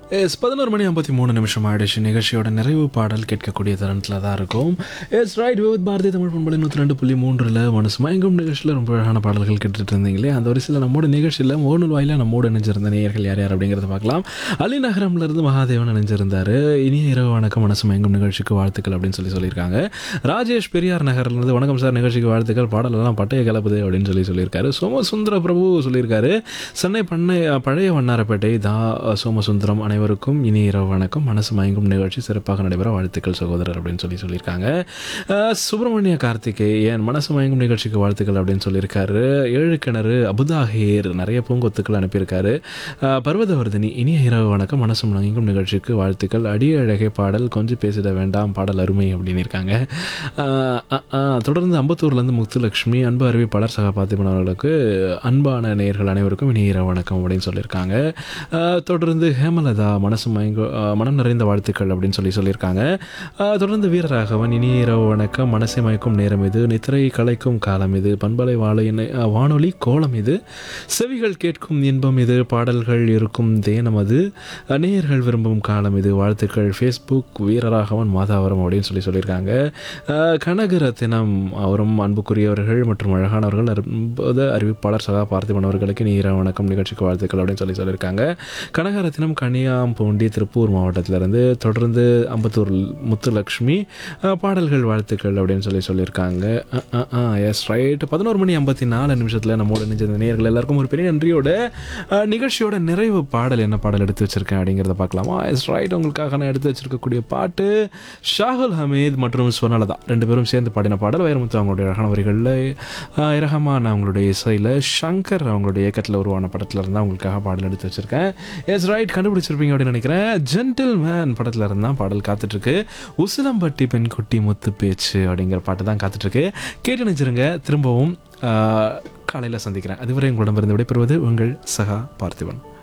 S பதினோரு மணி ஐம்பத்தி மூணு நிமிஷம் ஆயிடுச்சு நிகழ்ச்சியோட நிறைவு பாடல் கேட்கக்கூடிய தருணத்தில் தான் இருக்கும் yes right with Bharathi Tamil பண்பலை நூற்றி ரெண்டு புள்ளி மூன்றில் மனசு மயங்கும் நிகழ்ச்சியில் ரொம்ப அழகான பாடல்கள் கேட்டுட்டு இருந்தீங்களே அந்த வரிசையில் நம்மோட நிகழ்ச்சியில் மோனல் வாயில நம்மோடு இணைஞ்சிருந்த நேயர்கள் யார் யார் அப்படிங்கிறத பார்க்கலாம் அலி நகரம்லேருந்து மகாதேவன் இணைஞ்சிருந்தார் இனிய இரவு வணக்கம் மனசு மயங்கும் நிகழ்ச்சிக்கு வாழ்த்துக்கள் அப்படின்னு சொல்லி சொல்லியிருக்காங்க ராஜேஷ் பெரியார் நகர்லேருந்து வணக்கம் சார் நிகழ்ச்சிக்கு வாழ்த்துக்கள் பாடலெல்லாம் பட்டைய கலப்புது அப்படின்னு சொல்லி சொல்லியிருக்காரு சோமசுந்தர பிரபு சொல்லியிருக்காரு சென்னை பண்ணை பழைய வண்ணாரப்பேட்டை தா சோமசுந்தரம் அனைவருக்கும் இனி இரவு வணக்கம் மனசு மயங்கும் நிகழ்ச்சி சிறப்பாக நடைபெற வாழ்த்துக்கள் சகோதரர் அப்படின்னு சொல்லி சொல்லியிருக்காங்க அஹ், சுப்பிரமணிய கார்த்திகேயன் மனசு மயங்கும் நிகழ்ச்சிக்கு வாழ்த்துக்கள் அப்படின்னு சொல்லியிருக்காரு ஏழு கிணறு அபுதாஹேர் நிறைய பூங்கொத்துக்கள் அனுப்பியிருக்காரு அஹ், பர்வதவர்தினி இனிய இரவு வணக்கம் மனசு மயங்கும் நிகழ்ச்சிக்கு வாழ்த்துக்கள் அடிய அழகை பாடல் கொஞ்சம் பேசிட வேண்டாம் பாடல் அருமை அப்படின்னு இருக்காங்க அஹ், அஹ், அஹ், தொடர்ந்து அம்பத்தூர்லேருந்து முத்துலட்சுமி அன்பு அறிவிப்பாளர் சக பார்த்திபன் அவர்களுக்கு அன்பான நேயர்கள் அனைவருக்கும் இனிய இரவு வணக்கம் அப்படின்னு சொல்லியிருக்காங்க அஹ், தொடர்ந்து ஹேமலதா மனசு மயங்க அஹ், மனம் நிறைந்த வாழ்த்துக்கள் அப்படின்னு சொல்லி சொல்லியிருக்காங்க அஹ், தொடர்ந்து வீரராகவன் இனிய இரவு வணக்கம் மனசை மயக்கும் நேரம் இது நித்திரை கலைக்கும் காலம் இது பண்பலை வாழை வானொலி கோலம் இது செவிகள் கேட்கும் இன்பம் இது பாடல்கள் இருக்கும் தேனம் அது அஹ், நேயர்கள் விரும்பும் காலம் இது வாழ்த்துக்கள் ஃபேஸ்புக் வீரராகவன் மாதாவரம் அப்படின்னு சொல்லி சொல்லியிருக்காங்க அஹ், கனகரத்தினம் அவரும் அன்புக்குரியவர்கள் மற்றும் அழகானவர்கள் அற்புத அறிவிப்பாளர் சகா பார்த்திபன் அவர்களுக்கு நீர வணக்கம் நிகழ்ச்சிக்கு வாழ்த்துக்கள் அப்படின்னு சொல்லி சொல்லியிருக்காங்க கனகரத்தினம் கனியாம்பூண்டி திருப்பூர் மாவட்டத்திலிருந்து தொடர்ந்து அம்பத்தூர் முத்துலக்ஷ்மி அஹ், பாடல்கள் வாழ்த்துக்கள் அப்படின்னு சொல்லி சொல்லியிருக்காங்க எஸ் ரைட் பதினோரு மணி ஐம்பத்தி நாலு நிமிஷத்தில் நம்மோட நினைஞ்ச நேயர்கள் எல்லாருக்கும் ஒரு பெரிய நன்றியோட அஹ், நிகழ்ச்சியோட நிறைவு பாடல் என்ன பாடல் எடுத்து வச்சிருக்கேன் அப்படிங்கிறத பார்க்கலாமா எஸ் ரைட் உங்களுக்காக நான் எடுத்து வச்சிருக்கக்கூடிய பாட்டு ஷாகுல் ஹமீத் மற்றும் சுவனலதா ரெண்டு பேரும் சேர்ந்து பாடின பாடல் வைரமுத்து அவங்களுடைய அழகான வரிகளில் இரகமான் அவங்களுடைய இசையில் சங்கர் அவங்களுடைய இயக்கத்தில் உருவான படத்தில் இருந்தால் உங்களுக்காக பாடல் எடுத்து வச்சிருக்கேன் எஸ் ரைட் கண்டுபிடிச்சிருப்பீங்க அப்படின்னு நினைக்கிறேன் ஜென்டில் மேன் படத்தில் இருந்தால் பாடல் காத்துட்ருக்கு உசிலம்பட்டி பெண்குட்டி முத்து பேச்சு அப்படிங்கிற பாட்டு தான் காத்துட்ருக்கு கேட்டு நினைச்சிருங்க திரும்பவும் காலையில் சந்திக்கிறேன் அதுவரை உங்களிடமிருந்து விடைபெறுவது உங்கள் சகா பார்த்திபன்